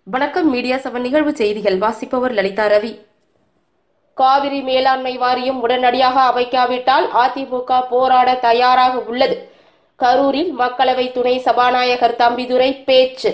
வணக்கம் media seven நிகழ்வு செய்திகள் வாசிப்பவர் லலிதா ரவி காவிரி மேலாண்மை வாரியம் உடனடியாக அமைக்காவிட்டால் அதிமுக போராட தயாராக உள்ளது கரூரில் மக்களவை துணை சபாநாயகர் தம்பிதுரை பேச்சு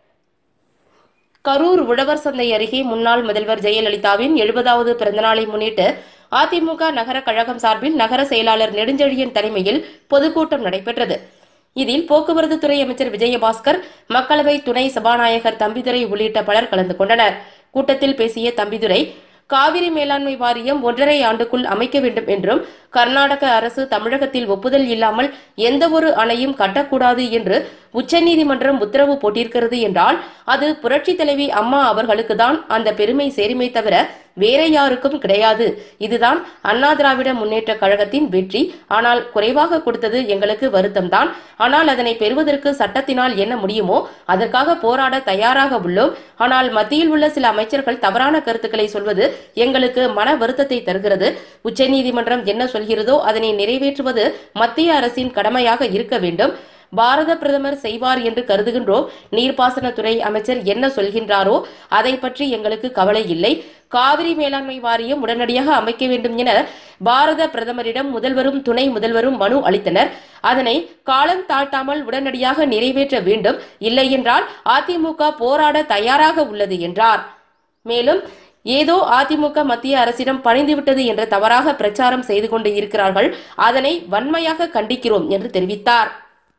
கரூர் உழவர் சந்தை அருகே முன்னாள் முதல்வர் ஜெயலலிதாவின் எழுபதாவது பிறந்தநாளை முன்னிட்டு அதிமுக நகர கழகம் சார்பில் நகர செயலாளர் நெடுஞ்செழியன் தலைமையில் பொதுக்கூட்டம் நடைபெற்றது இதில் போக்குவரத்து துறை அமைச்சர் விஜயபாஸ்கர் மக்களவை துணை சபாநாயகர் தம்பிதுரை உள்ளிட்ட பலர் கலந்து கொண்டனர் கூட்டத்தில் பேசிய தம்பிதுரை காவிரி மேலாண்மை வாரியம் ஒன்றரை ஆண்டுக்குள் அமைக்க வேண்டும் என்றும் கர்நாடக அரசு தமிழகத்தில் ஒப்புதல் இல்லாமல் எந்த ஒரு அணையும் கட்டக்கூடாது என்று உச்சநீதிமன்றம் உத்தரவு போட்டிருக்கிறது என்றால் அது புரட்சி தலைவி அம்மா அவர்களுக்கு தான் அந்த பெருமை சேருமே தவிர வேற யாருக்கும் கிடையாது இதுதான் அண்ணா திராவிட முன்னேற்ற கழகத்தின் வெற்றி ஆனால் குறைவாக கொடுத்தது எங்களுக்கு வருத்தம்தான் ஆனால் அதனை பெறுவதற்கு சட்டத்தினால் என்ன முடியுமோ அதற்காக போராட தயாராக உள்ளோம் ஆனால் மத்தியில் உள்ள சில அமைச்சர்கள் தவறான கருத்துக்களை சொல்வது எங்களுக்கு மன வருத்தத்தை தருகிறது உச்சநீதிமன்றம் என்ன சொல்கிறதோ அதனை நிறைவேற்றுவது மத்திய அரசின் கடமையாக இருக்க வேண்டும் பாரத பிரதமர் செய்வார் என்று கருதுகின்றோம் நீர்ப்பாசனத்துறை அமைச்சர் என்ன சொல்கின்றாரோ அதை பற்றி எங்களுக்கு கவலை இல்லை காவிரி மேலாண்மை வாரியம் உடனடியாக அமைக்க வேண்டும் என பாரத பிரதமரிடம் முதல்வரும் துணை முதல்வரும் மனு அளித்தனர் அதனை காலம் தாழ்த்தாமல் உடனடியாக நிறைவேற்ற வேண்டும் இல்லையென்றால் அதிமுக போராட தயாராக உள்ளது என்றார் மேலும் ஏதோ அதிமுக மத்திய அரசிடம் பணிந்துவிட்டது என்ற தவறாக பிரச்சாரம் செய்து கொண்டு இருக்கிறார்கள் அதனை வன்மையாக கண்டிக்கிறோம் என்று தெரிவித்தார்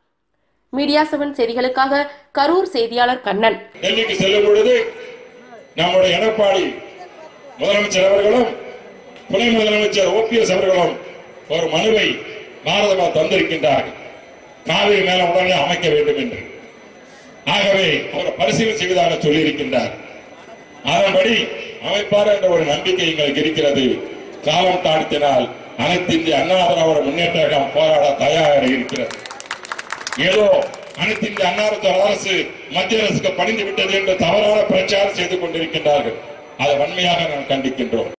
மீடியா செவன் செய்திகளுக்காக கரூர் செய்தியாளர் கண்ணன் டெல்லிக்கு செல்லும் பொழுது நம்முடைய எடப்பாடி முதலமைச்சர் அவர்களும் துணை முதலமைச்சர் ஓபிஎஸ் அவர்களும் ஒரு மனுவை பாரதமா தந்திருக்கின்றார்கள் காவிரி மேல உடனே அமைக்க வேண்டும் என்று ஆகவே அவர் பரிசீலனை செய்வதாக சொல்லியிருக்கின்றார் அதன்படி அமைப்பார் என்ற ஒரு நம்பிக்கை எங்களுக்கு இருக்கிறது காலம் தாழ்த்தினால் அனைத்து இந்திய அண்ணா திராவிட முன்னேற்ற கழகம் போராட தயாராக இருக்கிறது ஏதோ அனைத்து இந்திய அண்ணா திராவிட அரசு மத்திய அரசுக்கு பணிந்து விட்டது என்று தவறான பிரச்சாரம் செய்து கொண்டிருக்கின்றார்கள் அதை வன்மையாக நாம் கண்டிக்கின்றோம்